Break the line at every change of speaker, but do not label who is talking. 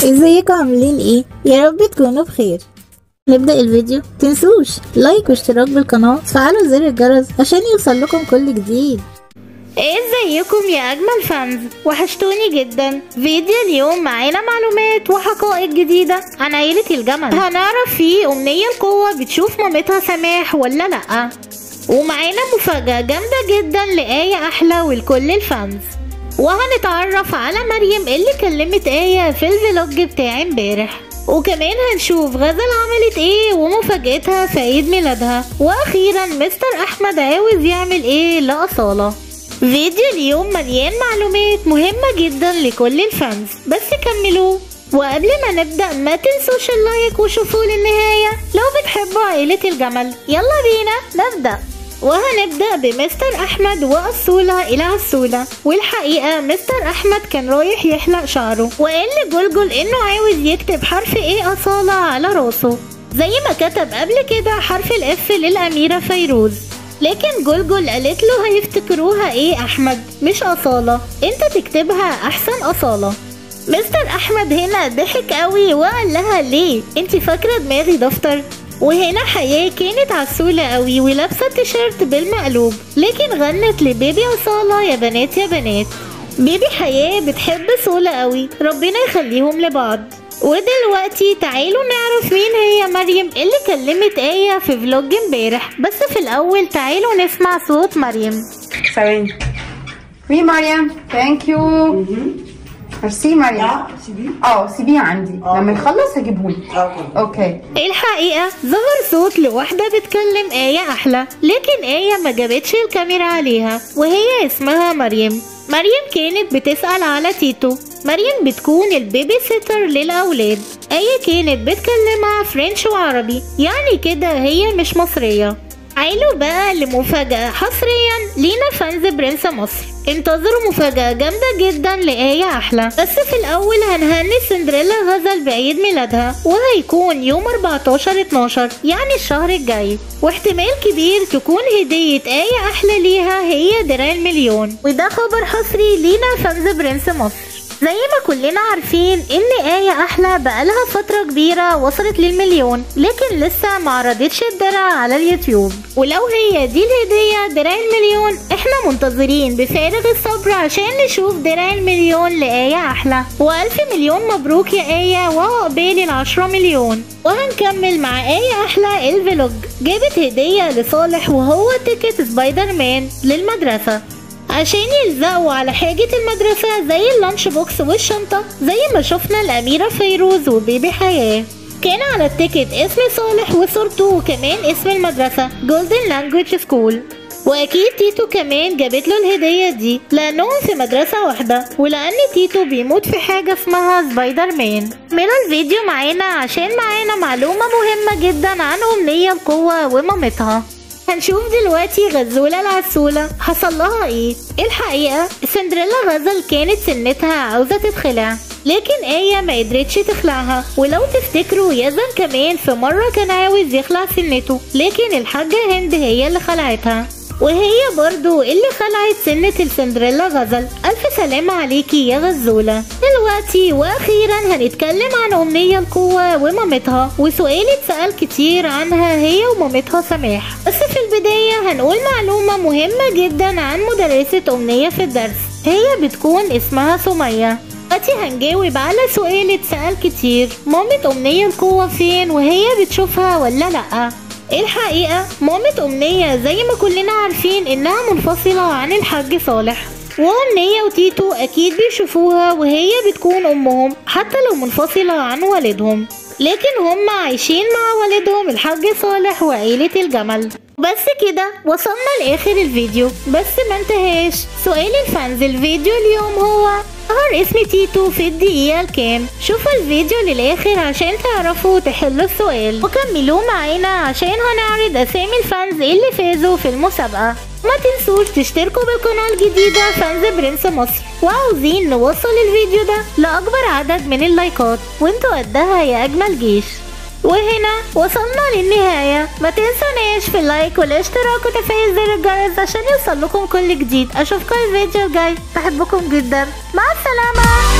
ازيكم عاملين ايه يا رب تكونوا بخير نبدأ الفيديو تنسوش لايك واشتراك بالقناة وتفعلوا زر الجرس عشان يوصل لكم كل جديد
ايه ازيكم يا اجمل فانز وحشتوني جدا فيديو اليوم معانا معلومات وحقائق جديدة عن عيلة الجمل هنعرف فيه امنية القوة بتشوف مامتها سماح ولا لأ ومعانا مفاجأة جامدة جدا لآية أحلى ولكل الفانز وهنتعرف على مريم اللي كلمت آية في الفلوج بتاع امبارح وكمان هنشوف غزل عملت ايه ومفاجأتها في عيد ميلادها واخيرا مستر احمد عاوز يعمل ايه لأصالة فيديو اليوم مليان معلومات مهمة جدا لكل الفانز بس كملوه وقبل ما نبدأ ما تنسوش اللايك وشوفوا للنهاية لو بتحبوا عائلة الجمل يلا بينا نبدأ وهنبدأ بمستر أحمد وأصولة إلى عسولة والحقيقة مستر أحمد كان رايح يحلق شعره وقال لجلجل إنه عاوز يكتب حرف إيه أصالة على راسه زي ما كتب قبل كده حرف الإف للأميرة فيروز لكن جلجل قالت له هيفتكروها إيه أحمد مش أصالة أنت تكتبها أحسن أصالة مستر أحمد هنا ضحك قوي وقال لها ليه أنت فاكرة دماغي دفتر وهنا حياة كانت عسولة قوي ولابسة تيشيرت بالمقلوب لكن غنت لبيبي أصالة يا بنات يا بنات بيبي حياة بتحب صولة قوي ربنا يخليهم لبعض ودلوقتي تعالوا نعرف مين هي مريم اللي كلمت آية في فلوج امبارح بس في الأول تعالوا نسمع صوت مريم
ثواني مين مريم ثانك يو ميرسي مريم
لا سيبيه
اه سيبيه عندي
آه.
لما يخلص هجيبهولك
اوكي
اوكي
الحقيقة ظهر صوت لواحدة بتكلم آية أحلى لكن آية ما جابتش الكاميرا عليها وهي اسمها مريم مريم كانت بتسأل على تيتو مريم بتكون البيبي سيتر للأولاد آية كانت بتكلمها فرنش وعربي يعني كده هي مش مصرية عيلوا بقى لمفاجأة حصريا لينا فانز برنس مصر انتظروا مفاجأة جامدة جدا لآية أحلى بس في الأول هنهني سندريلا غزل بعيد ميلادها وهيكون يوم 14 12 يعني الشهر الجاي واحتمال كبير تكون هدية آية أحلى ليها هي دراع المليون وده خبر حصري لينا فانز برنس مصر زي ما كلنا عارفين ان آية أحلى بقالها فترة كبيرة وصلت للمليون لكن لسه ما عرضتش الدرع على اليوتيوب ولو هي دي الهدية درع المليون احنا منتظرين بفارغ الصبر عشان نشوف درع المليون لآية أحلى وألف مليون مبروك يا آية وعقبال العشرة مليون وهنكمل مع آية أحلى الفلوج جابت هدية لصالح وهو تيكت سبايدر مان للمدرسة عشان يلزقوا على حاجة المدرسة زي اللانش بوكس والشنطة زي ما شفنا الأميرة فيروز وبيبي حياة كان على التيكت اسم صالح وصورته وكمان اسم المدرسة جولدن لانجويج سكول واكيد تيتو كمان جابت له الهدية دي لانهم في مدرسة واحدة ولان تيتو بيموت في حاجة اسمها سبايدر مان كملوا الفيديو معانا عشان معانا معلومة مهمة جدا عن أمنية القوة ومامتها هنشوف دلوقتي غزولة العسولة حصل لها ايه الحقيقة سندريلا غزل كانت سنتها عاوزة تتخلع لكن آية ما قدرتش تخلعها ولو تفتكروا يزن كمان في مرة كان عاوز يخلع سنته لكن الحاجة هند هي اللي خلعتها وهي برضو اللي خلعت سنة السندريلا غزل ألف سلامة عليكي يا غزولة دلوقتي وأخيرا هنتكلم عن أمنية القوة ومامتها وسؤال اتسأل كتير عنها هي ومامتها سماح بس في البداية هنقول معلومة مهمة جدا عن مدرسة أمنية في الدرس هي بتكون اسمها سمية دلوقتي هنجاوب على سؤال اتسأل كتير مامة أمنية القوة فين وهي بتشوفها ولا لأ الحقيقة مامة أمنية زي ما كلنا عارفين إنها منفصلة عن الحاج صالح وأمنية وتيتو أكيد بيشوفوها وهي بتكون أمهم حتى لو منفصلة عن والدهم لكن هم عايشين مع والدهم الحاج صالح وعيلة الجمل بس كده وصلنا لآخر الفيديو بس ما انتهاش سؤال الفانز الفيديو اليوم هو ظهر اسم تيتو في الدقيقة الكام شوفوا الفيديو للآخر عشان تعرفوا تحلوا السؤال وكملوه معانا عشان هنعرض أسامي الفانز اللي فازوا في المسابقة ما تنسوش تشتركوا بالقناة الجديدة فانز برنس مصر وعاوزين نوصل الفيديو ده لأكبر عدد من اللايكات وانتوا قدها يا أجمل جيش وهنا وصلنا للنهاية ما تنسوناش في اللايك والاشتراك وتفعيل زر الجرس عشان يوصل لكم كل جديد اشوفكم الفيديو الجاي بحبكم جدا مع السلامة